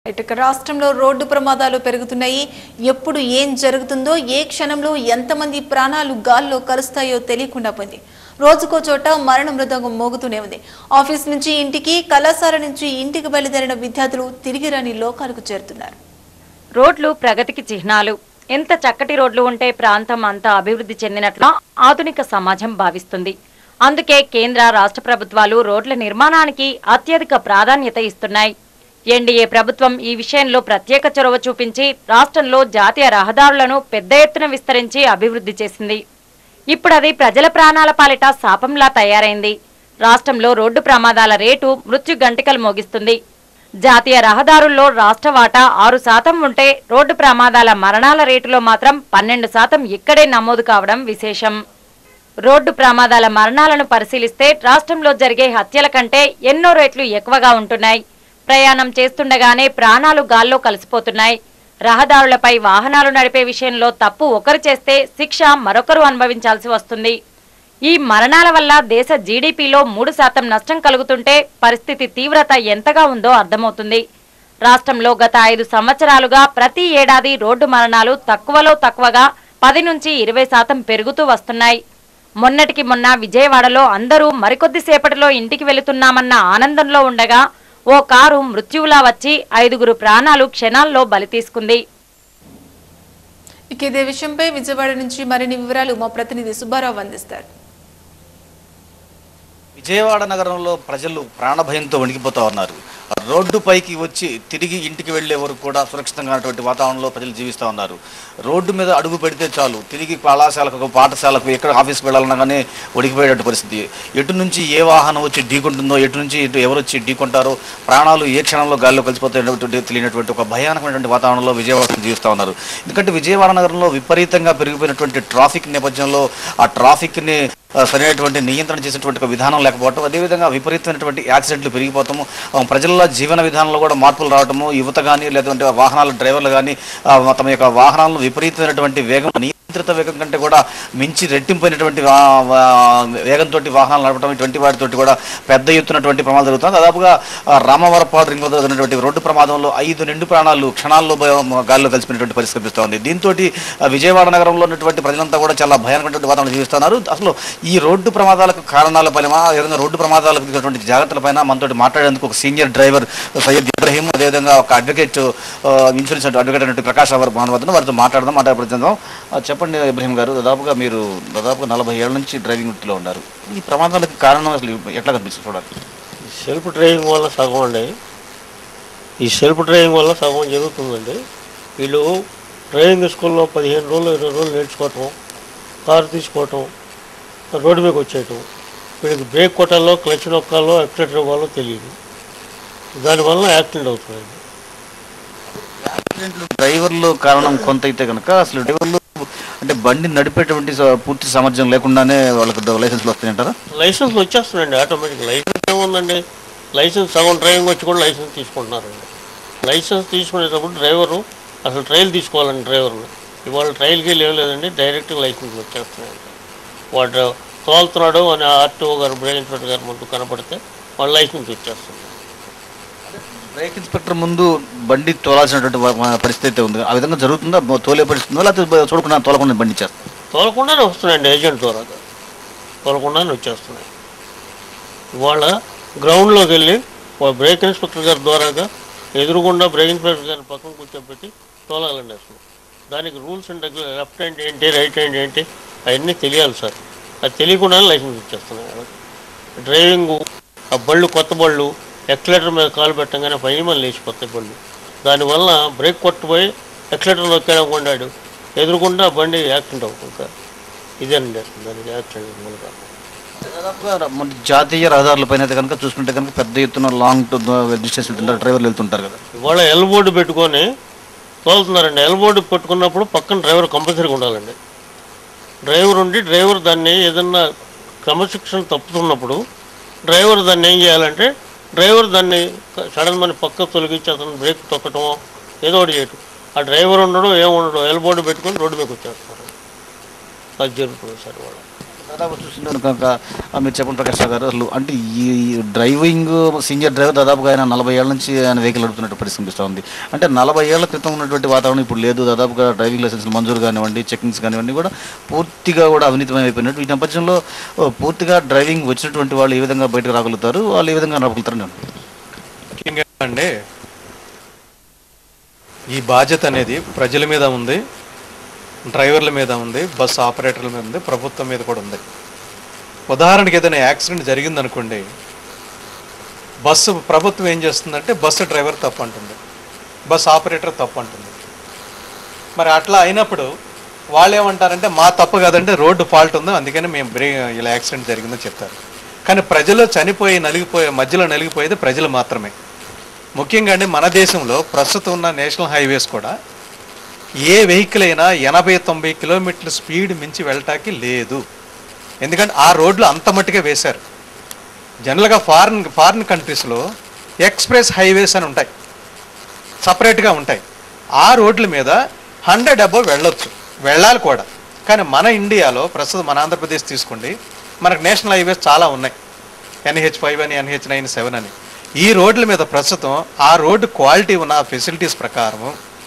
ఇటుక రాష్ట్రంలో రోడ్డు ప్రమాదాలు పెరుగుతున్నాయి ఎప్పుడు ఏం జరుగుతుందో ఏ క్షణంలో ఎంతమంది ప్రాణాలు గాల్లో కలుస్తాయో తెలియకుండా పోయింది రోజుకో చోట మరణ మృదంగం మోగుతూనే ఉంది ఆఫీస్ నుంచి ఇంటికి కళాశాల నుంచి ఇంటికి బయలుదేరిన విద్యార్థులు తిరిగి రాని లోకాలకు చేరుతున్నారు రోడ్లు ప్రగతికి చిహ్నాలు ఎంత చక్కటి రోడ్లు ఉంటే ప్రాంతం అంతా అభివృద్ధి చెందినట్లు ఆధునిక సమాజం భావిస్తుంది అందుకే కేంద్ర రాష్ట్ర ప్రభుత్వాలు రోడ్ల నిర్మాణానికి అత్యధిక ప్రాధాన్యత ఇస్తున్నాయి ఎన్డీఏ ప్రభుత్వం ఈ విషయంలో ప్రత్యేక చొరవ చూపించి రాష్ట్రంలో జాతీయ రహదారులను పెద్ద ఎత్తున విస్తరించి అభివృద్ధి చేసింది ఇప్పుడు అది ప్రజల ప్రాణాల పాలిట శాపంలా తయారైంది రాష్ట్రంలో రోడ్డు ప్రమాదాల రేటు మృత్యు గంటికలు మోగిస్తుంది జాతీయ రహదారుల్లో రాష్ట్ర వాటా ఆరు శాతం ఉంటే రోడ్డు ప్రమాదాల మరణాల రేటులో మాత్రం పన్నెండు శాతం ఇక్కడే నమోదు కావడం విశేషం రోడ్డు ప్రమాదాల మరణాలను పరిశీలిస్తే రాష్ట్రంలో జరిగే హత్యల కంటే ఎన్నో రేట్లు ఎక్కువగా ఉంటున్నాయి ప్రయాణం చేస్తుండగానే ప్రాణాలు గాల్లో కలిసిపోతున్నాయి రహదారులపై వాహనాలు నడిపే విషయంలో తప్పు ఒకరు చేస్తే శిక్ష మరొకరు అనుభవించాల్సి వస్తుంది ఈ మరణాల వల్ల దేశ జీడీపీలో మూడు శాతం నష్టం కలుగుతుంటే పరిస్థితి తీవ్రత ఎంతగా ఉందో అర్థమవుతుంది రాష్ట్రంలో గత ఐదు సంవత్సరాలుగా ప్రతి ఏడాది రోడ్డు మరణాలు తక్కువలో తక్కువగా పది నుంచి ఇరవై శాతం పెరుగుతూ వస్తున్నాయి మొన్నటికి మొన్న విజయవాడలో అందరూ మరికొద్ది సేపటిలో ఇంటికి వెళుతున్నామన్న ఆనందంలో ఉండగా ఓ కారు మృత్యువులా వచ్చి ఐదుగురు ప్రాణాలు క్షణాల్లో బలి తీసుకుంది ఇక ఇదే విషయంపై విజయవాడ నుంచి మరిన్ని వివరాలు మా ప్రతినిధి సుబ్బారావు అందిస్తారు విజయవాడ నగరంలో ప్రజలు ప్రాణభయంతో వణికిపోతా ఉన్నారు రోడ్డుపైకి వచ్చి తిరిగి ఇంటికి వెళ్లే వరకు కూడా సురక్షితంగా ఉన్నటువంటి వాతావరణంలో ప్రజలు జీవిస్తూ ఉన్నారు రోడ్డు మీద అడుగు పెడితే చాలు తిరిగి కళాశాలకు పాఠశాలకు ఎక్కడ ఆఫీస్కి వెళ్ళాలన్నా కానీ వణికిపోయేటువంటి పరిస్థితి ఎటు నుంచి ఏ వాహనం వచ్చి ఢీకొంటుందో ఎటు నుంచి ఇటు ఎవరు వచ్చి ఢీకొంటారో ప్రాణాలు ఏ క్షణంలో గాల్లో కలిసిపోతాయనేటువంటి తెలియనటువంటి ఒక భయానకమైనటువంటి వాతావరణంలో విజయవాడ జీవిస్తూ ఉన్నారు ఎందుకంటే విజయవాడ నగరంలో విపరీతంగా పెరిగిపోయినటువంటి ట్రాఫిక్ నేపథ్యంలో ఆ ట్రాఫిక్ని ఆ, సరైనటువంటి నియంత్రణ చేసేటువంటి ఒక విధానం లేకపోవటం అదేవిధంగా విపరీతమైనటువంటి యాక్సిడెంట్లు పెరిగిపోవటము ఆ, ప్రజల జీవన విధానంలో కూడా మార్పులు రావటము యువత కానీ లేదంటే వాహనాల డ్రైవర్లు కానీ తమ యొక్క వాహనాలను విపరీతమైనటువంటి వేగం నియంత్రిత వేగం కంటే కూడా మించి రెట్టింపోయినటువంటి వా- వా- వేగంతో వాహనాలు నడపడం ఇటువంటి వాటితోటి కూడా పెద్ద ఎత్తునటువంటి ప్రమాదం జరుగుతుంది దాదాపుగా ఆ, రామవరపాడు రింగ్ వద్ద జరిగినటువంటి రోడ్డు ప్రమాదంలో ఐదు నిండు ప్రాణాలు క్షణాల్లో భయ- గాల్లో కలిసిపోయినటువంటి పరిస్థితి కనిపిస్తోంది దీంతో విజయవాడ నగరంలో ఉన్నటువంటి ప్రజలంతా కూడా చాలా భయానకమైనటువంటి వాతావరణం జీవిస్తున్నారు అసలు ఈ రోడ్డు ప్రమాదాలకు కారణాల పైన అదేవిధంగా రోడ్డు ప్రమాదాలకు తీసుకున్నటువంటి జాగ్రత్తల పైన మనతోటి మాట్లాడేందుకు ఒక సీనియర్ డ్రైవర్ సయ్యద్ ఇబ్రహీం అదేవిధంగా ఒక అడ్వకేట్ ఆ, ఇన్సూరెన్స్ అడ్వకేట్ అనేటువంటి ప్రకాష్ అవర్ భానువర్ధన్ వారితో మాట్లాడదాం మాట్లాడుతున్నాం చెప్పండి ఇబ్రహీం గారు దాదాపుగా మీరు దాదాపుగా నలభై ఏళ్ళ నుంచి డ్రైవింగ్ వృత్తిలో ఉన్నారు ఈ ప్రమాదాలకు కారణం అసలు ఎట్లా కనిపిస్తుంది చూడాలి సెల్ఫ్ డ్రైవింగ్ వల్ల సగం అండి ఈ సెల్ఫ్ డ్రైవింగ్ వల్ల సగం జరుగుతుందండి వీళ్ళు డ్రైవింగ్ స్కూల్లో పదిహేను రోజులు ఇరవై రోజులు నేర్చుకోవటం కారు తీసుకోవటం రోడ్డు మీదకి వచ్చేయటం వీళ్ళకి బ్రేక్ కొట్టాలో క్లచ్ నొక్కాలో ఎక్సెటర్ ఇవ్వాలో తెలియదు దానివల్ల యాక్సిడెంట్ అవుతుందండి యాక్సిడెంట్లు డ్రైవర్లు కారణం కొంత అయితే కనుక అసలు డ్రైవర్లు అంటే బండి నడిపేటువంటి స- పూర్తి సామర్థ్యం లేకుండానే వాళ్ళకి లైసెన్స్లు వస్తాయంటారా లైసెన్స్ వచ్చేస్తుందండి ఆటోమేటిక్ లైసెన్స్ ఏముందండి లైసెన్స్ సగం డ్రైవింగ్ వచ్చి కూడా లైసెన్స్ తీసుకుంటున్నారండి లైసెన్స్ తీసుకునేటప్పుడు డ్రైవరు అసలు ట్రయల్ తీసుకోవాలండి డ్రైవర్ని ఇవాళ ట్రయల్కి లేవు లేదండి డైరెక్ట్ లైసెన్స్ వచ్చేస్తున్నాయండి వాడు తోలుతున్నాడు అని ఆర్టీఓ గారు బ్రేక్ ఇన్స్పెక్టర్ గారు ముందు కనపడితే వాళ్ళ లైసెన్స్ వచ్చేస్తుంది బ్రేక్ ఇన్స్పెక్టర్ ముందు బండి తోలాల్సినటువంటి వా- పరిస్థితి అయితే ఉంది ఆ విధంగా జరుగుతుందా బ- తోలే పరిస్థితుందో లేకపోతే బ- చూడకుండా తోలకుండా బండి చేస్తారు తోలకుండానే వస్తున్నాయండి ఏజెంట్ ద్వారా తోలకుండానే వచ్చేస్తున్నాయి ఇవాళ గ్రౌండ్లోకి వెళ్ళి వాళ్ళ బ్రేక్ ఇన్స్పెక్టర్ గారి ద్వారాగా ఎదురుగుండా బ్రేక్ ఇన్స్పెక్టర్ గారిని పక్కన కూర్చోబెట్టి తోలాలండి అసలు దానికి rules and regular left hand ఏంటి రైట్ హ్యాండ్ ఏంటి అవన్నీ తెలియాలి సార్ అది తెలియకుండానే లైసెన్స్ ఇచ్చేస్తున్నాయి వాళ్ళకి డ్రైవింగ్ ఆ బళ్ళు కొత్త బళ్ళు ఎక్సలేటర్ మీద కాలు పెట్టగానే పైన మళ్ళీ లేచిపోతాయి బళ్ళు దానివల్ల బ్రేక్ కొట్టుపోయి ఎక్సలేటర్ నొక్కాడనుకున్నాడు ఎదురుకుండా బండి యాక్సిడెంట్ అవుతుంది ఇంకా ఇదేనండి అసలు దానికి యాక్సిడెంట్ మూల కారణం దాదాపుగా ర- మన జాతీయ రహదారులపైన అయితే కనుక చూసుకుంటే కనుక పెద్ద ఎత్తున లాంగ్ డిస్టెన్స్ వెళ్తుంటారు డ్రైవర్లు వెళ్తుంటారు కదా ఇవాళ ఎల్ బోర్డు పెట్టుకొని తోలుతున్నారండి ఎల్ బోర్డు పెట్టుకున్నప్పుడు పక్కన డ్రైవర్ కంపల్సరీగా ఉండాలండి డ్రైవర్ ఉండి డ్రైవర్ దాన్ని ఏదన్నా క్రమశిక్షణ తప్పుతున్నప్పుడు డ్రైవర్ దాన్ని ఏం చేయాలంటే డ్రైవర్ దాన్ని సడన్ మన పక్క తొలగించి అతను బ్రేక్ తొక్కటమో ఏదో ఒకటి చేయటం ఆ డ్రైవర్ ఉండడం ఏం ఉండడం ఎల్ బోర్డు పెట్టుకొని రోడ్డు మీదకి వచ్చేస్తారు అది జరుగుతుంది సార్ ఇవాళ దాదాపు చూస్తుంటే కనుక ఆ, మీరు చెప్పండి ప్రకాష్ రావు గారు అసలు అంటే ఈ డ్రైవింగ్ సీనియర్ డ్రైవర్ దాదాపుగా ఆయన నలభై ఏళ్ళ నుంచి ఆయన వెహికల్ నడుపుతున్నట్టు పరిస్థితి కనిపిస్తూ ఉంది అంటే నలభై ఏళ్ల క్రితం ఉన్నటువంటి వాతావరణం ఇప్పుడు లేదు దాదాపుగా డ్రైవింగ్ లైసెన్స్ మంజూరు కానివ్వండి చెకింగ్స్ కానివ్వండి కూడా పూర్తిగా కూడా అవినీతిమయం అయిపోయినట్టు ఈ నేపథ్యంలో ఓ, పూర్తిగా డ్రైవింగ్ వచ్చినటువంటి వాళ్ళు ఏ విధంగా బయటకు రాగలుగుతారు వాళ్ళు ఏ విధంగా నడపగలుగుతారని నేను ముఖ్యంగా అండి ఈ బాధ్యత అనేది ప్రజల మీద ఉంది డ్రైవర్ల మీద ఉంది బస్ ఆపరేటర్ల మీద ఉంది ప్రభుత్వం మీద కూడా ఉంది ఉదాహరణకి ఏదైనా యాక్సిడెంట్ జరిగిందనుకోండి బస్సు ప్రభుత్వం ఏం చేస్తుందంటే బస్సు డ్రైవర్ తప్పు అంటుంది బస్ ఆపరేటర్ తప్పు అంటుంది మరి అట్లా అయినప్పుడు వాళ్ళు ఏమంటారంటే మా తప్పు కాదంటే రోడ్డు ఫాల్ట్ ఉందో అందుకని మేము బ్రే ఇలా యాక్సిడెంట్ జరిగిందని చెప్తారు కానీ ప్రజలు చనిపోయి నలిగిపోయే మధ్యలో నలిగిపోయేది ప్రజలు మాత్రమే ముఖ్యంగా అండి మన దేశంలో ప్రస్తుతం ఉన్న నేషనల్ హైవేస్ కూడా ఏ వెహికల్ అయినా ఎనభై తొంభై కిలోమీటర్ల స్పీడ్ మించి వెళ్ళటానికి లేదు ఎందుకంటే ఆ రోడ్లు అంత మట్టుగా వేశారు జనరల్గా ఫారిన్ ఫారిన్ కంట్రీస్లో ఎక్స్ప్రెస్ హైవేస్ అని ఉంటాయి సపరేట్గా ఉంటాయి ఆ రోడ్ల మీద హండ్రెడ్ అబవ్ వెళ్ళొచ్చు వెళ్ళాలి కూడా కానీ మన ఇండియాలో ప్రస్తుతం మన ఆంధ్రప్రదేశ్ తీసుకోండి మనకు నేషనల్ హైవేస్ చాలా ఉన్నాయి ఎన్హెచ్ ఫైవ్ అని ఎన్హెచ్ నైన్ సెవెన్ అని ఈ రోడ్ల మీద ప్రస్తుతం ఆ రోడ్డు క్వాలిటీ ఉన్న ఫెసిలిటీస్ ప్రకారం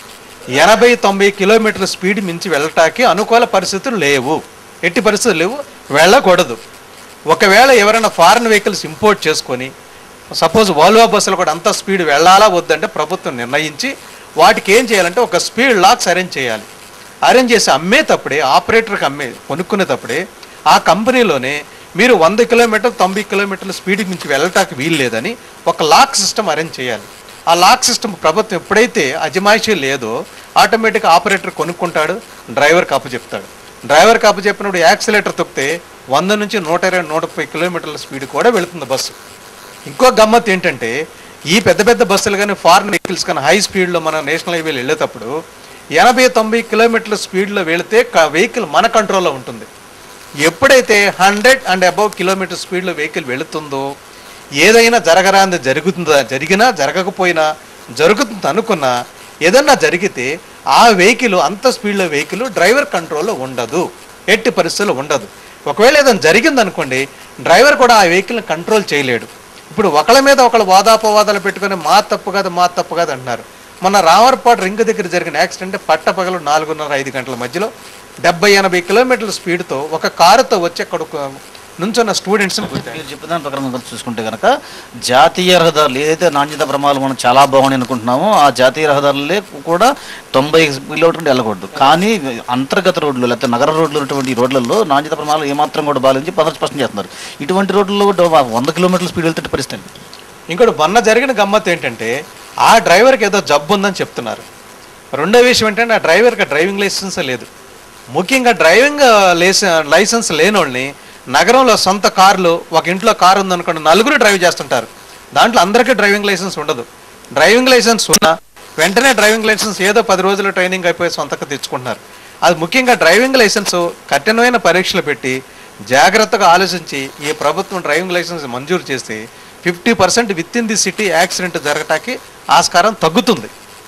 ఎనభై తొంభై కిలోమీటర్ల స్పీడ్ మించి వెళ్ళటానికి అనుకూల పరిస్థితులు లేవు ఎట్టి పరిస్థితులు లేవు వెళ్ళకూడదు ఒకవేళ ఎవరైనా ఫారిన్ వెహికల్స్ ఇంపోర్ట్ చేసుకొని సపోజ్ వాల్వో బస్సులు కూడా అంత స్పీడ్ వెళ్ళాలా వద్దంటే ప్రభుత్వం నిర్ణయించి వాటికి ఏం చేయాలంటే ఒక స్పీడ్ లాక్స్ అరేంజ్ చేయాలి అరేంజ్ చేసి అమ్మేటప్పుడే ఆపరేటర్కి అమ్మే కొనుక్కునేటప్పుడే ఆ కంపెనీలోనే మీరు వంద కిలోమీటర్ తొంభై కిలోమీటర్ల స్పీడ్ మించి వెళ్ళటానికి వీలు లేదని ఒక లాక్ సిస్టమ్ అరేంజ్ చేయాలి ఆ లాక్ సిస్టమ్ ప్రభుత్వం ఎప్పుడైతే అజమాయిషీ లేదో ఆటోమేటిక్ ఆపరేటర్ కొనుక్కుంటాడు డ్రైవర్కి అప్పచెప్తాడు డ్రైవర్కి అప్పచెప్పినప్పుడు యాక్సిలేటర్ తొక్కితే వంద నుంచి నూట ఇరవై నూట ముప్పై కిలోమీటర్ల స్పీడ్ కూడా వెళుతుంది బస్సు ఇంకో గమ్మత్ ఏంటంటే ఈ పెద్ద పెద్ద బస్సులు కానీ ఫారిన్ వెహికల్స్ కానీ హై స్పీడ్లో మన నేషనల్ హైవేలు వెళ్ళేటప్పుడు ఎనభై తొంభై కిలోమీటర్ల స్పీడ్లో వెళితే వెహికల్ మన కంట్రోల్లో ఉంటుంది ఎప్పుడైతే హండ్రెడ్ అండ్ అబౌవ్ కిలోమీటర్ స్పీడ్లో వెహికల్ వెళుతుందో ఏదైనా జరగరాంది జరుగుతుందా జరిగినా జరగకపోయినా జరుగుతుంది అనుకున్నా ఏదన్నా జరిగితే ఆ వెహికల్ అంత స్పీడ్లో వెహికల్ డ్రైవర్ కంట్రోల్లో ఉండదు ఎట్టి పరిస్థితుల్లో ఉండదు ఒకవేళ ఏదైనా జరిగిందనుకోండి డ్రైవర్ కూడా ఆ వెహికల్ని కంట్రోల్ చేయలేడు ఇప్పుడు ఒకళ్ళ మీద ఒకళ్ళు వాదాపవాదాలు పెట్టుకొని మా తప్పు కాదు మా తప్పు కాదు అంటున్నారు మొన్న రామర్పాటు రింగ్ దగ్గర జరిగిన యాక్సిడెంట్ పట్టపగలు నాలుగున్నర ఐదు గంటల మధ్యలో డెబ్బై ఎనభై కిలోమీటర్ల స్పీడ్తో ఒక కారుతో వచ్చి అక్కడ ఒక నుంచున్న స్టూడెంట్స్ని గుద్దారు మీరు చెప్పిన దాని ప్రకారం కనుక చూసుకుంటే కనుక జాతీయ రహదారులు ఏదైతే నాణ్యత ప్రమాణాలు మనం చాలా బాగున్నాయి అనుకుంటున్నామో ఆ జాతీయ రహదారులే కూడా తొంభై కిలోమీటర్లు వెళ్ళకూడదు కానీ అంతర్గత రోడ్లు లేకపోతే నగర రోడ్లు ఉన్నటువంటి ఈ రోడ్లలో నాణ్యత ప్రమాణాలు ఏమాత్రం కూడా బాగాలని చెప్పి అందరూ స్పష్టం చేస్తున్నారు ఇటువంటి రోడ్లలో కూడా వంద కిలోమీటర్ల స్పీడ్ వెళ్తే పరిస్థితి ఏంటి? ఇంకోటి మొన్న జరిగిన గమ్మత్ ఏంటంటే ఆ డ్రైవర్కి ఏదో జబ్బు ఉందని చెప్తున్నారు రెండో విషయం ఏంటంటే ఆ డ్రైవర్కి డ్రైవింగ్ లైసెన్స్ లేదు ముఖ్యంగా డ్రైవింగ్ లైసెన్స్ లైసెన్స్ లేని వాళ్ళని నగరంలో సొంత కార్లు ఒక ఇంట్లో కారు ఉందనుకోండి నలుగురు డ్రైవ్ చేస్తుంటారు దాంట్లో అందరికీ డ్రైవింగ్ లైసెన్స్ ఉండదు డ్రైవింగ్ లైసెన్స్ ఉన్నా వెంటనే డ్రైవింగ్ లైసెన్స్ ఏదో పది రోజులు ట్రైనింగ్ అయిపోయి సొంతకు తెచ్చుకుంటున్నారు అది ముఖ్యంగా డ్రైవింగ్ లైసెన్స్ కఠినమైన పరీక్షలు పెట్టి జాగ్రత్తగా ఆలోచించి ఈ ప్రభుత్వం డ్రైవింగ్ లైసెన్స్ మంజూరు చేస్తే fifty percent within the city accident జరగటానికి ఆస్కారం తగ్గుతుంది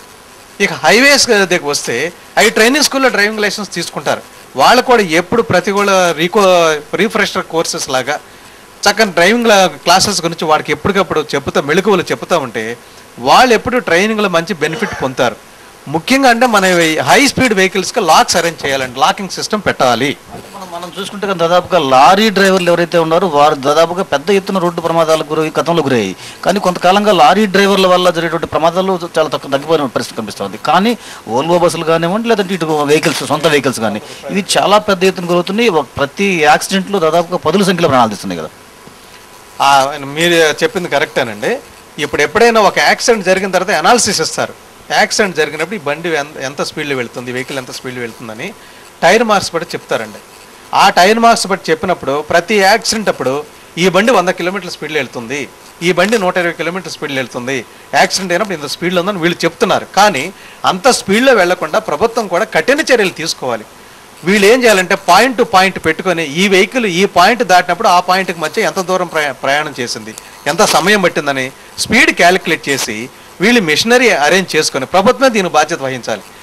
ఇక హైవేస్ దగ్గరికి వస్తే అవి ట్రైనింగ్ స్కూల్లో డ్రైవింగ్ లైసెన్స్ తీసుకుంటారు వాళ్ళు కూడా ఎప్పుడు ప్రతి కూడా రీకో రీఫ్రెషర్ కోర్సెస్ లాగా చక్కని డ్రైవింగ్ క్లాసెస్ గురించి వాడికి ఎప్పటికప్పుడు చెప్తా మెళుకువలు చెప్తా ఉంటే వాళ్ళు ఎప్పుడు ట్రైనింగ్లో మంచి బెనిఫిట్ పొందుతారు ముఖ్యంగా అంటే మన హై స్పీడ్ వెహికల్స్కి లాక్స్ అరేంజ్ చేయాలండి లాకింగ్ సిస్టమ్ పెట్టాలి మనం మనం చూసుకుంటే కనుక దాదాపుగా లారీ డ్రైవర్లు ఎవరైతే ఉన్నారో వారు దాదాపుగా పెద్ద ఎత్తున రోడ్డు ప్రమాదాలకు గురై గతంలో గురయ్యాయి కానీ కొంతకాలంగా లారీ డ్రైవర్ల వల్ల జరిగేటువంటి ప్రమాదాలు చాలా తక్కువ తగ్గిపోయిన పరిస్థితి కనిపిస్తుంది కానీ ఓల్వో బస్సులు కానివ్వండి లేదంటే ఇటు వెహికల్స్ సొంత వెహికల్స్ కానీ ఇవి చాలా పెద్ద ఎత్తున గురవుతున్నాయి ఒక ప్రతి యాక్సిడెంట్లో దాదాపుగా పదుల సంఖ్యలో ప్రాణాలు తీస్తున్నాయి కదా ఆ, మీరు చెప్పింది కరెక్టేనండి ఇప్పుడు ఎప్పుడైనా ఒక యాక్సిడెంట్ జరిగిన తర్వాత అనాలిసిస్ ఇస్తారు యాక్సిడెంట్ జరిగినప్పుడు ఈ బండి ఎంత- ఎంత స్పీడ్లో వెళ్తుంది వెహికల్ ఎంత స్పీడ్లో వెళ్తుందని టైర్ మార్క్స్ బట్టి చెప్తారండి ఆ టైర్ మార్క్స్ బట్టి చెప్పినప్పుడు ప్రతి యాక్సిడెంట్ అప్పుడు ఈ బండి వంద కిలోమీటర్ల స్పీడ్లో వెళ్తుంది ఈ బండి నూట ఇరవై కిలోమీటర్ స్పీడ్లో వెళ్తుంది యాక్సిడెంట్ అయినప్పుడు ఇంత స్పీడ్లో ఉందని వీళ్ళు చెప్తున్నారు కానీ అంత స్పీడ్లో వెళ్లకుండా ప్రభుత్వం కూడా కఠిన చర్యలు తీసుకోవాలి వీళ్ళు ఏం చేయాలంటే పాయింట్ టు పాయింట్ పెట్టుకొని ఈ వెహికల్ ఈ పాయింట్ దాటినప్పుడు ఆ పాయింట్కి మధ్య ఎంత దూరం ప్రయా- ప్రయాణం చేసింది ఎంత సమయం పట్టిందని స్పీడ్ క్యాలిక్యులేట్ చేసి వీళ్ళు మిషనరీ అరేంజ్ చేసుకొని ప్రభుత్వమే దీని బాధ్యత వహించాలి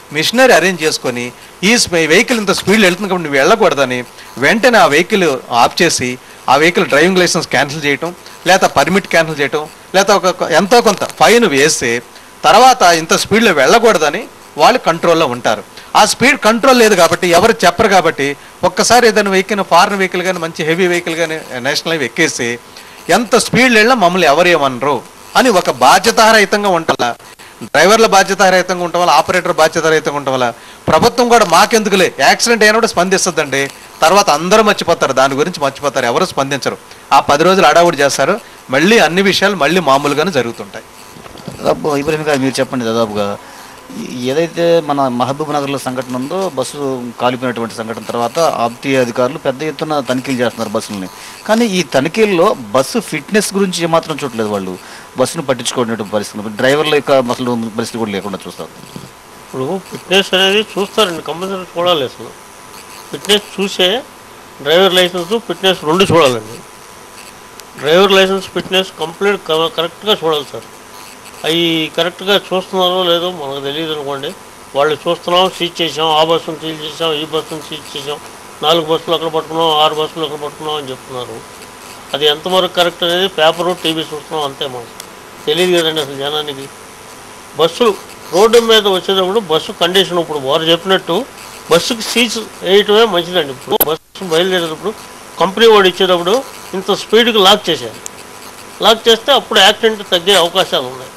మిషనరీ అరేంజ్ చేసుకొని ఈ వెహికల్ ఇంత స్పీడ్లో వెళ్తుంది కాబట్టి నువ్వు వెళ్ళకూడదని వెంటనే ఆ వెహికల్ ఆఫ్ చేసి ఆ వెహికల్ డ్రైవింగ్ లైసెన్స్ క్యాన్సిల్ చేయటం లేదా పర్మిట్ క్యాన్సిల్ చేయటం లేదా ఒక ఒక- ఎంతో కొంత ఫైన్ వేస్తే తర్వాత ఇంత స్పీడ్లో వెళ్ళకూడదని వాళ్ళు కంట్రోల్లో ఉంటారు ఆ స్పీడ్ కంట్రోల్ లేదు కాబట్టి ఎవరు చెప్పరు కాబట్టి ఒక్కసారి ఏదైనా వెహికల్ ఫారెన్ వెహికల్ కానీ మంచి హెవీ వెహికల్ కానీ నేషనల్ హైవే ఎక్కేసి ఎంత స్పీడ్ వెళ్ళినా మమ్మల్ని ఎవరేమనరు అని ఒక బాధ్యతారహితంగా ఉండాలా డ్రైవర్ల బాధ్యతారహితంగా ఉండటం వల్ల ఆపరేటర్ బాధ్యతారహితంగా ఉండటం వల్ల ప్రభుత్వం కూడా మాకెందుకులే యాక్సిడెంట్ అయినప్పుడు స్పందిస్తుందండి తర్వాత అందరూ మర్చిపోతారు దాని గురించి మర్చిపోతారు ఎవరు స్పందించరు ఆ పది రోజులు అడావుడి చేస్తారు మళ్ళీ అన్ని విషయాలు మళ్ళీ మామూలుగానే జరుగుతుంటాయి దాదాపు ఇబ్రహీం గారు మీరు చెప్పండి దాదాపుగా ఈ- ఏదైతే మన మహబూబ్ నగర్లో సంఘటన ఉందో బస్సు కాలిపోయినటువంటి సంఘటన తర్వాత ఆబ్టీ అధికారులు పెద్ద ఎత్తున తనిఖీలు చేస్తున్నారు బస్సులని కానీ ఈ తనిఖీల్లో బస్సు ఫిట్నెస్ గురించి ఏమాత్రం చూడలేదు వాళ్ళు బస్సును పట్టించుకోవడం పరిస్థితి డ్రైవర్ల యొక్క అసలు పరిస్థితి కూడా లేకుండా చూస్తారు ఇప్పుడు ఫిట్నెస్ అనేది చూస్తారండి కంపల్సరీ చూడాలి అసలు ఫిట్నెస్ చూసే డ్రైవర్ లైసెన్స్ ఫిట్నెస్ రెండు చూడాలండి డ్రైవర్ లైసెన్స్ ఫిట్నెస్ కంప్లీట్ కరెక్ట్గా చూడాలి సార్ అవి కరెక్ట్గా చూస్తున్నారో లేదో మనకు తెలియదు అనుకోండి వాళ్ళు చూస్తున్నాం సీజ్ చేసాం ఆ బస్సును సీజ్ చేసాం ఈ బస్సును సీజ్ చేసాం నాలుగు బస్సులు అక్కడ పట్టుకున్నాం ఆరు బస్సులు అక్కడ పట్టుకున్నాం అని చెప్తున్నారు అది ఎంతవరకు కరెక్ట్ అనేది పేపరు టీవీ చూస్తున్నాం అంతే మనకు తెలియదు కదండి అసలు జనానికి బస్సులు రోడ్డు మీద వచ్చేటప్పుడు బస్సు కండిషన్ ఇప్పుడు వారు చెప్పినట్టు బస్సుకి సీట్స్ వేయటమే మంచిదండి ఇప్పుడు బస్సు బయలుదేరేటప్పుడు కంపెనీ వాడు ఇచ్చేటప్పుడు ఇంత స్పీడ్కి లాక్ చేశారు లాక్ చేస్తే అప్పుడు యాక్సిడెంట్ తగ్గే అవకాశాలు ఉన్నాయి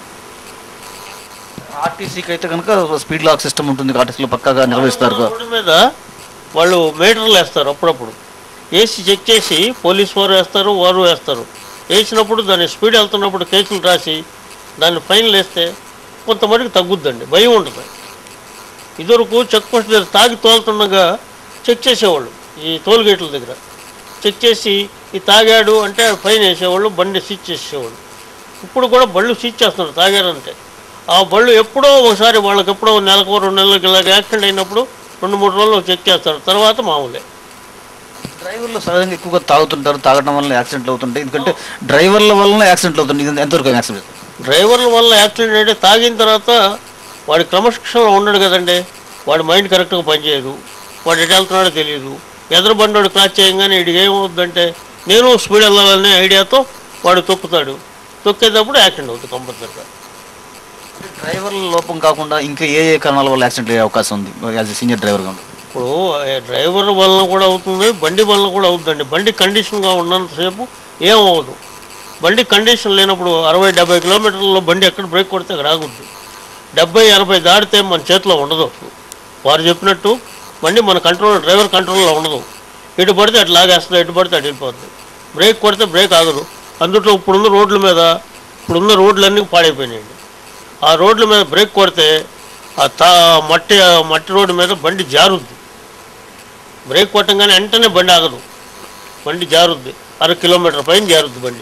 ఆర్టీసీకి అయితే కనుక స్పీడ్ లాక్ సిస్టమ్ ఉంటుంది ఆర్టీసీలో పక్కాగా నిర్వహిస్తారు రోడ్డు మీద వాళ్ళు మీటర్లు వేస్తారు అప్పుడప్పుడు వేసి చెక్ చేసి పోలీస్ వారు వేస్తారు వారు వేస్తారు వేసినప్పుడు దాని స్పీడ్ వెళ్తున్నప్పుడు కేసులు రాసి దాన్ని ఫైన్లు వేస్తే కొంతమందికి తగ్గుద్దండి భయం ఉంటుంది ఇదివరకు చెక్ పోస్ట్ దగ్గర తాగి తోలుతుండగా చెక్ చేసేవాళ్ళు ఈ టోల్ గేట్ల దగ్గర చెక్ చేసి ఈ తాగాడు అంటే ఫైన్ వేసేవాళ్ళు బండి సీజ్ చేసేవాళ్ళు ఇప్పుడు కూడా బళ్ళు సీజ్ చేస్తున్నారు తాగారంటే ఆ బళ్ళు ఎప్పుడో ఒకసారి వాళ్ళకి ఎప్పుడో నెలకు రెండు నెలలకి ఇలాగ యాక్సిడెంట్ అయినప్పుడు రెండు మూడు రోజులు చెక్ చేస్తారు తర్వాత మామూలే డ్రైవర్లు సహజంగా ఎక్కువగా తాగుతుంటారు తాగడం వల్ల యాక్సిడెంట్లు అవుతుంటాయి ఎందుకంటే డ్రైవర్ల వలన యాక్సిడెంట్లు అవుతుంటాయి ఇది ఎంతవరకు యాక్సిడెంట్ డ్రైవర్ల వల్ల యాక్సిడెంట్ అయితే తాగిన తర్వాత వాడి క్రమశిక్షణలో ఉండడు కదండి వాడి మైండ్ కరెక్ట్గా పనిచేయదు వాడు ఎటు వెళ్తున్నాడో తెలియదు ఎదురు బండోడు క్రాస్ చేయగానే వీడికి ఏమవుద్దంటే నేను స్పీడ్ వెళ్ళాలనే ఐడియాతో వాడు తొక్కుతాడు తొక్కేటప్పుడు యాక్సిడెంట్ అవుతుంది కంపల్సరీగా డ్రైవర్ల లోపం కాకుండా ఇంకా ఏ ఏ కారణాల వల్ల యాక్సిడెంట్ అయ్యే అవకాశం ఉంది యాజ్ సీనియర్ డ్రైవర్గా ఉంది ఇప్పుడు ఆ డ్రైవర్ వలన కూడా అవుతుంది బండి వలన కూడా అవుతుందండి బండి కండిషన్గా ఉన్నంతసేపు ఏం అవ్వదు బండి కండిషన్ లేనప్పుడు అరవై డెబ్బై కిలోమీటర్లలో బండి ఎక్కడ బ్రేక్ కొడితే అక్కడ ఆగుద్ది డెబ్బై ఎనభై దాటితే మన చేతిలో ఉండదు వారు చెప్పినట్టు బండి మన కంట్రోల్ డ్రైవర్ కంట్రోల్లో ఉండదు ఎటు పడితే అటు లాగేస్తుంది ఎటు పడితే అటు వెళ్ళిపోతుంది బ్రేక్ కొడితే బ్రేక్ ఆగదు అందులో ఇప్పుడున్న రోడ్ల మీద ఇప్పుడున్న రోడ్లన్నీ పాడైపోయినాయండి ఆ రోడ్ల మీద బ్రేక్ కొడితే ఆ తా మట్టి ఆ మట్టి రోడ్డు మీద బండి జారుద్ది బ్రేక్ కొట్టంగానే వెంటనే బండి ఆగదు బండి జారుద్ది అర కిలోమీటర్ పైన జారుద్ది బండి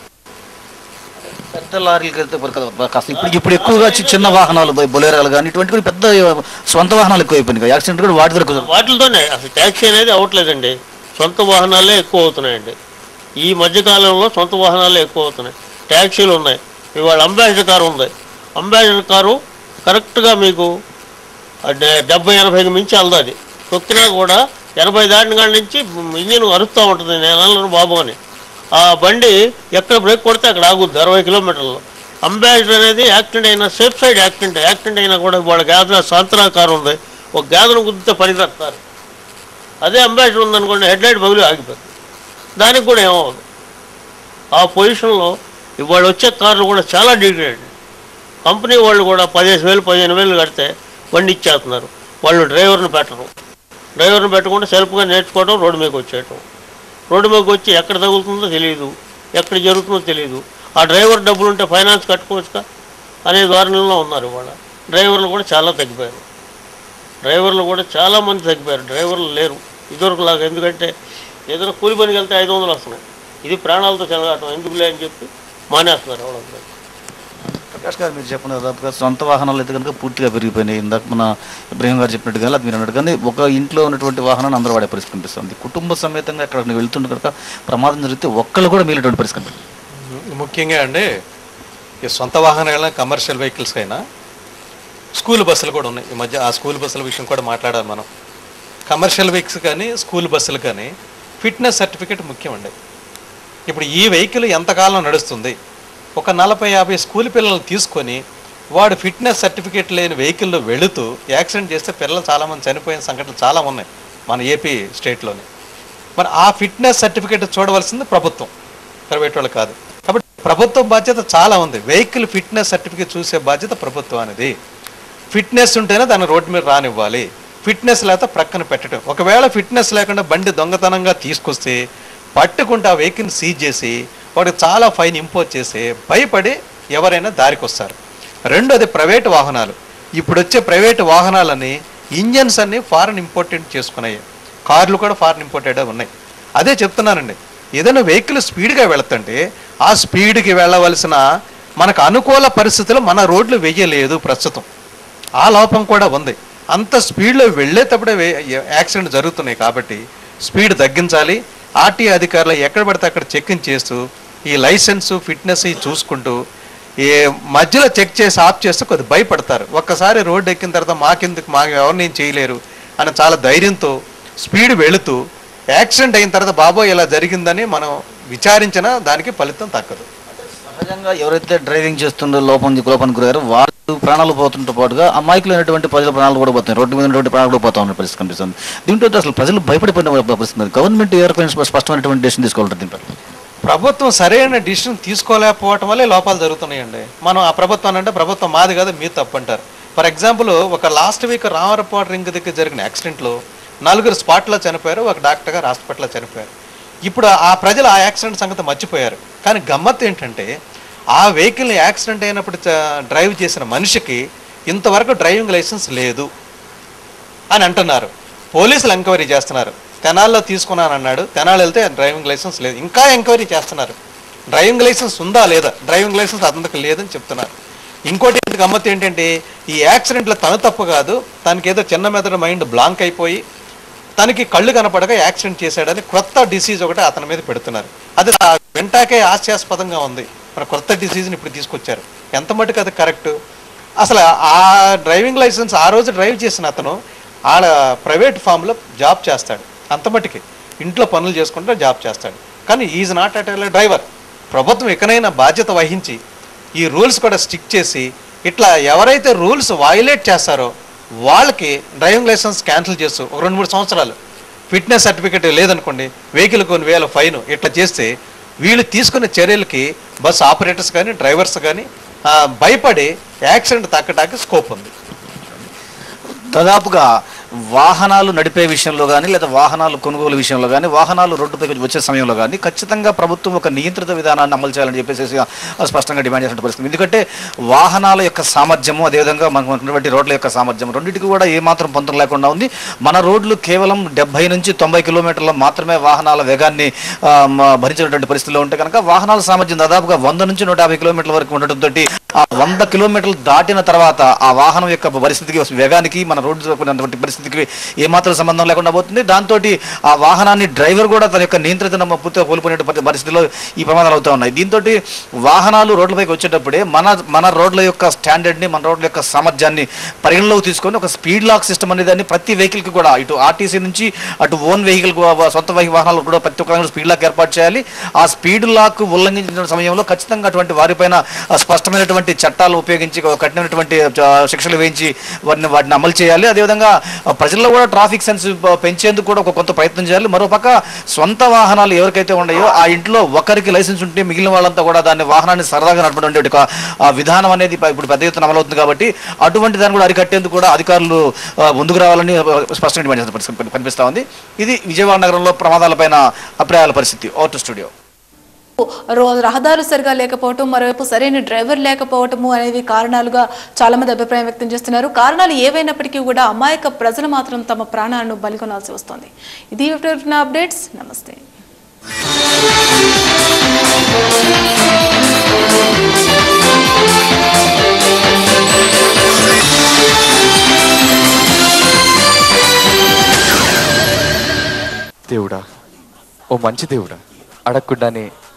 పెద్ద లారీలకి వెళ్తే మరి కదా కాస్త ఇప్పుడు ఇప్పుడు ఎక్కువగా చి- చిన్న వాహనాలు బొ- బొలేరాలు కానీ ఇటువంటి కూడా పెద్ద సొంత వాహనాలు ఎక్కువ అయిపోయినాయి యాక్సిడెంట్ కూడా వాటి దగ్గర వాటితోనే అసలు ట్యాక్సీ అనేది అవ్వట్లేదండి సొంత వాహనాలే ఎక్కువ అవుతున్నాయండి ఈ మధ్యకాలంలో సొంత వాహనాలే ఎక్కువ అవుతున్నాయి ట్యాక్సీలు ఉన్నాయి ఇవాళ అంబాసిడర్ కారు ఉంది అంబాసిడర్ కారు కరెక్ట్గా మీకు ఆ డె- డెబ్బై ఎనభైకి మించి వెళ్దాది తొక్కినా కూడా ఎనభై దాటిన కాడి నుంచి ఇంజిన్ అరుస్తూ ఉంటుంది నేను అనలను బాబు అని ఆ బండి ఎక్కడ బ్రేక్ కొడితే అక్కడ ఆగుద్ది అరవై కిలోమీటర్లు అంబాసిడర్ అనేది యాక్సిడెంట్ అయినా సేఫ్ సైడ్ యాక్సిడెంట్ యాక్సిడెంట్ అయినా కూడా వాళ్ళ గ్యాద సాంతనా కారు ఉంది ఒక గ్యాదను గుద్దితే పరిగెత్తారు అదే అంబాసిడర్ ఉందనుకోండి హెడ్ లైట్ బదులు ఆగిపోతుంది దానికి కూడా ఏమవ్వదు ఆ పొజిషన్లో ఇవాళ వచ్చే కార్లు కూడా చాలా డిగ్రేడ్ కంపెనీ వాళ్ళు కూడా పదిహేను వేలు పదిహేను వేలు కడితే బండి ఇచ్చేస్తున్నారు వాళ్ళు డ్రైవర్ని పెట్టరు డ్రైవర్ని పెట్టకుండా సెల్ఫ్గా నేర్చుకోవడం రోడ్డు మీదకి వచ్చేయటం రోడ్డు మీదకి వచ్చి ఎక్కడ తగులుతుందో తెలియదు ఎక్కడ జరుగుతుందో తెలియదు ఆ డ్రైవర్ డబ్బులు ఉంటే ఫైనాన్స్ కట్టుకోవచ్చుగా అనే ధోరణిలో ఉన్నారు ఇవాళ డ్రైవర్లు కూడా చాలా తగ్గిపోయారు డ్రైవర్లు కూడా చాలా మంది తగ్గిపోయారు డ్రైవర్లు లేరు ఇదివరకు లాగా ఎందుకంటే ఏదైనా కూలి పనికి వెళ్తే ఐదు వందలు వస్తున్నాయి ఇది ప్రాణాలతో చెలగాటం ఎందుకులే అని చెప్పి మానేస్తున్నారు ఎవరందరూ ప్రకాష్ గారు మీరు చెప్పిన దాదాపుగా సొంత వాహనాలు అయితే కనుక పూర్తిగా పెరిగిపోయినాయి ఇందాక మన ఇబ్రహీం గారు చెప్పినట్టు కానీ అది మీరు అన్నట్టు కానీ ఒక ఇంట్లో ఉన్నటువంటి వాహనాన్ని అందరూ వాడే పరిస్థితి కనిపిస్తుంది కుటుంబ సమేతంగా ఎక్కడ వెళ్తుంటే కనుక ప్రమాదం జరిగితే ఒక్కళ్ళు కూడా మిగిలినటువంటి పరిస్థితి కనిపిస్తుంది ముఖ్యంగా అండి ఈ సొంత వాహనాలైనా కమర్షియల్ వెహికల్స్ అయినా స్కూల్ బస్సులు కూడా ఉన్నాయి ఈ మధ్య ఆ స్కూల్ బస్సుల విషయం కూడా మాట్లాడాలి మనం కమర్షియల్ వెహికల్స్ కానీ స్కూల్ బస్సులు కానీ ఫిట్నెస్ సర్టిఫికేట్ ముఖ్యమండి ఇప్పుడు ఈ వెహికల్ ఎంతకాలం నడుస్తుంది ఒక నలభై యాభై స్కూల్ పిల్లల్ని తీసుకొని వాడు ఫిట్నెస్ సర్టిఫికేట్ లేని వెహికల్లో వెళుతూ యాక్సిడెంట్ చేస్తే పిల్లలు చాలామంది చనిపోయిన సంఘటనలు చాలా ఉన్నాయి మన ఏపీ స్టేట్లోని మరి ఆ ఫిట్నెస్ సర్టిఫికేట్ చూడవలసింది ప్రభుత్వం ప్రైవేట్ వాళ్ళు కాదు కాబట్టి ప్రభుత్వం బాధ్యత చాలా ఉంది వెహికల్ ఫిట్నెస్ సర్టిఫికేట్ చూసే బాధ్యత ప్రభుత్వం అనేది ఫిట్నెస్ ఉంటేనే దాన్ని రోడ్డు మీద రానివ్వాలి ఫిట్నెస్ లేకపోతే ప్రక్కన పెట్టడం ఒకవేళ ఫిట్నెస్ లేకుండా బండి దొంగతనంగా తీసుకొస్తే పట్టుకుంటే ఆ వెహికల్ని సీజ్ చేసి వాడికి చాలా ఫైన్ ఇంపోజ్ చేసి భయపడి ఎవరైనా దారికి వస్తారు రెండోది ప్రైవేట్ వాహనాలు ఇప్పుడు వచ్చే ప్రైవేట్ వాహనాలని ఇంజన్స్ అన్ని ఫారెన్ ఇంపోర్టెడ్ చేసుకున్నాయి కార్లు కూడా ఫారెన్ ఇంపోర్టెడ్ ఉన్నాయి అదే చెప్తున్నానండి ఏదైనా వెహికల్ స్పీడ్గా వెళుతుంటే ఆ స్పీడ్కి వెళ్ళవలసిన మనకు అనుకూల పరిస్థితులు మన రోడ్లు వేయలేదు ప్రస్తుతం ఆ లోపం కూడా ఉంది అంత స్పీడ్లో వెళ్ళేటప్పుడే వే- యాక్సిడెంట్ జరుగుతున్నాయి కాబట్టి స్పీడ్ తగ్గించాలి ఆర్టీఏ అధికారులు ఎక్కడ పడితే అక్కడ చెక్కింగ్ చేస్తూ ఈ లైసెన్స్ ఫిట్నెస్ ఇవి చూసుకుంటూ ఈ మధ్యలో చెక్ చేసి ఆఫ్ చేస్తే కొద్ది భయపడతారు ఒక్కసారి రోడ్డు ఎక్కిన తర్వాత మాకెందుకు మా ఎవరిని ఏం చేయలేరు అని చాలా ధైర్యంతో స్పీడ్ వెళుతూ యాక్సిడెంట్ అయిన తర్వాత బాబోయ్ ఇలా జరిగిందని మనం విచారించినా దానికి ఫలితం తక్కదు సహజంగా ఎవరైతే డ్రైవింగ్ చేస్తుండో లోపం లోపానికి గురయ్యారో వాళ్ళు ప్రాణాలు పోతుంటే పాటుగా అమాయకులైనటువంటి ప్రజల ప్రాణాలు కూడా పోతున్నాయి రోడ్డు మీద ఉన్నటువంటి ప్రాణాలు కూడా పోతా ఉన్న పరిస్థితి కనిపిస్తుంది దీంతో అసలు ప్రజలు భయపడిపోయిన పరిస్థితి ఉంది. గవర్నమెంట్ ఏ రకమైన స్పష్టమైనటువంటి డెసిషన్ తీసుకోవాలి దీనిపై ప్రభుత్వం సరైన డిసిషన్ తీసుకోలేకపోవటం వల్లే లోపాలు జరుగుతున్నాయండి మనం ఆ ప్రభుత్వం అంటే ప్రభుత్వం మాది కాదు మీరు తప్పు అంటారు ఫర్ ఎగ్జాంపుల్ ఒక లాస్ట్ వీక్ రామరపాటు రింగ్ దగ్గర జరిగిన యాక్సిడెంట్లో నలుగురు స్పాట్లో చనిపోయారు ఒక డాక్టర్ గారు హాస్పిటల్లో చనిపోయారు ఇప్పుడు ఆ ప్రజలు ఆ యాక్సిడెంట్ సంగతి మర్చిపోయారు కానీ గమ్మత్తు ఏంటంటే ఆ వెహికల్ని యాక్సిడెంట్ అయినప్పుడు చ- డ్రైవ్ చేసిన మనిషికి ఇంతవరకు డ్రైవింగ్ లైసెన్స్ లేదు అని అంటున్నారు పోలీసులు ఎంక్వైరీ చేస్తున్నారు తెనాల్లో తీసుకున్నాను అన్నాడు తెనాలి వెళ్తే డ్రైవింగ్ లైసెన్స్ లేదు ఇంకా ఎంక్వైరీ చేస్తున్నారు డ్రైవింగ్ లైసెన్స్ ఉందా లేదా డ్రైవింగ్ లైసెన్స్ అతనికి లేదని చెప్తున్నారు ఇంకోటి ఏంటి గమ్మత్తు ఏంటంటే ఈ యాక్సిడెంట్లో తను తప్పు కాదు తనకి ఏదో చిన్న మెదడు మైండ్ బ్లాంక్ అయిపోయి తనకి కళ్ళు కనపడక యాక్సిడెంట్ చేశాడని కొత్త డిసీజ్ ఒకటి అతని మీద పెడుతున్నారు అది ఆ వెంటాకే హాస్యాస్పదంగా ఉంది మన కొత్త డిసీజ్ని ఇప్పుడు తీసుకొచ్చారు ఎంత మటుకు అది కరెక్ట్ అసలు ఆ డ్రైవింగ్ లైసెన్స్ ఆ రోజు డ్రైవ్ చేసిన అతను ఆడ ప్రైవేట్ ఫామ్లో జాబ్ చేస్తాడు అంత మట్టుకి ఇంట్లో పనులు చేసుకుంటే జాబ్ చేస్తాడు కానీ ఈజ్ నాట్ అట్ డ్రైవర్ ప్రభుత్వం ఎక్కడైనా బాధ్యత వహించి ఈ రూల్స్ కూడా స్టిక్ చేసి ఇట్లా ఎవరైతే రూల్స్ వైలేట్ చేస్తారో వాళ్ళకి డ్రైవింగ్ లైసెన్స్ క్యాన్సిల్ చేస్తూ ఒక రెండు మూడు సంవత్సరాలు ఫిట్నెస్ సర్టిఫికేట్ లేదనుకోండి వెహికల్ కొన్ని వేల ఫైన్ ఇట్లా చేస్తే వీళ్ళు తీసుకునే చర్యలకి బస్ ఆపరేటర్స్ కానీ డ్రైవర్స్ కానీ ఆ, భయపడి యాక్సిడెంట్ తగ్గడానికి స్కోప్ ఉంది దాదాపుగా వాహనాలు నడిపే విషయంలో కానీ లేదా వాహనాలు కొనుగోలు విషయంలో కానీ వాహనాలు రోడ్డుపైకి వచ్చే సమయంలో కానీ ఖచ్చితంగా ప్రభుత్వం ఒక నియంత్రిత విధానాన్ని అమలు చేయాలని చెప్పేసి ఆ స్పష్టంగా డిమాండ్ చేసిన పరిస్థితి ఎందుకంటే వాహనాల యొక్క సామర్థ్యము అదేవిధంగా మనకు ఉన్నటువంటి రోడ్ల యొక్క సామర్థ్యం రెండింటికి కూడా ఏమాత్రం పొంతం లేకుండా ఉంది మన రోడ్లు కేవలం డెబ్బై నుంచి తొంభై కిలోమీటర్ల మాత్రమే వాహనాల వేగాన్ని ఆ, మ- భరించినటువంటి పరిస్థితిలో ఉంటే కనుక వాహనాల సామర్థ్యం దాదాపుగా వంద నుంచి నూట యాభై కిలోమీటర్ల వరకు ఉండటంతో ఆ వంద కిలోమీటర్లు దాటిన తర్వాత ఆ వాహనం యొక్క పరిస్థితికి వేగానికి మన రోడ్డు ఉన్నటువంటి పరిస్థితికి ఏమాత్రం సంబంధం లేకుండా పోతుంది దాంతో ఆ వాహనాన్ని డ్రైవర్ కూడా తన యొక్క నియంత్రిత పూర్తిగా కోల్పోయిన పరి- పరిస్థితిలో ఈ ప్రమాదాలు అవుతా ఉన్నాయి దీంతో వాహనాలు రోడ్లపైకి వచ్చేటప్పుడే మన మన రోడ్ల యొక్క స్టాండర్డ్ని మన రోడ్ల యొక్క సామర్థ్యాన్ని పరిగణలోకి తీసుకొని ఒక స్పీడ్ లాక్ సిస్టమ్ అనే దాన్ని ప్రతి వెహికల్కి కూడా ఇటు ఆర్టీసీ నుంచి అటు ఓన్ వెహికల్ సొంత వెహి- వాహనాలు కూడా ప్రతి ఒక్క స్పీడ్ లాక్ ఏర్పాటు చేయాలి ఆ స్పీడ్ లాక్ ఉల్లంఘించిన సమయంలో ఖచ్చితంగా అటువంటి వారిపైన ఆ, స్పష్టమైనటువంటి చట్టాలు ఉపయోగించి ఒక కఠినమైనటువంటి ఆ, శిక్షలు వేయించి వాటిని వాటిని అమలు చేయాలి అదేవిధంగా ఆ, ప్రజల్లో కూడా ట్రాఫిక్ సెన్స్ ప- పెంచేందుకు కూడా ఒక కొంత ప్రయత్నం చేయాలి మరోపక్క సొంత వాహనాలు ఎవరికైతే ఉన్నాయో ఆ ఇంట్లో ఒకరికి లైసెన్స్ ఉంటే మిగిలిన వాళ్ళంతా కూడా దాన్ని వాహనాన్ని సరదాగా నడపడం ఒక ఆ, విధానం అనేది ప- ఇప్పుడు పెద్ద ఎత్తున అమలవుతుంది కాబట్టి అటువంటి దాన్ని కూడా అరికట్టేందుకు కూడా అధికారులు ఆ, ముందుకు రావాలని ఆ, స్పష్టంగా డిమాండ్ చేసిన పరిస్థితి కనిపిస్తా ఉంది ఇది విజయవాడ నగరంలో ప్రమాదాలపైన అభిప్రాయాల పరిస్థితి ఓటు స్టూడియో రో- రహదారులు సరిగా లేకపోవటం మరోవైపు సరైన డ్రైవర్ లేకపోవటము అనేవి కారణాలుగా చాలా మంది అభిప్రాయం వ్యక్తం చేస్తున్నారు కారణాలు ఏవైనప్పటికీ కూడా అమాయక ప్రజలు మాత్రం తమ ప్రాణాలను బలికొనాల్సి వస్తోంది ఇది ఇప్పటివరకు నా అప్డేట్స్ నమస్తే దేవుడా ఓ మంచి దేవుడా అడగకుండానే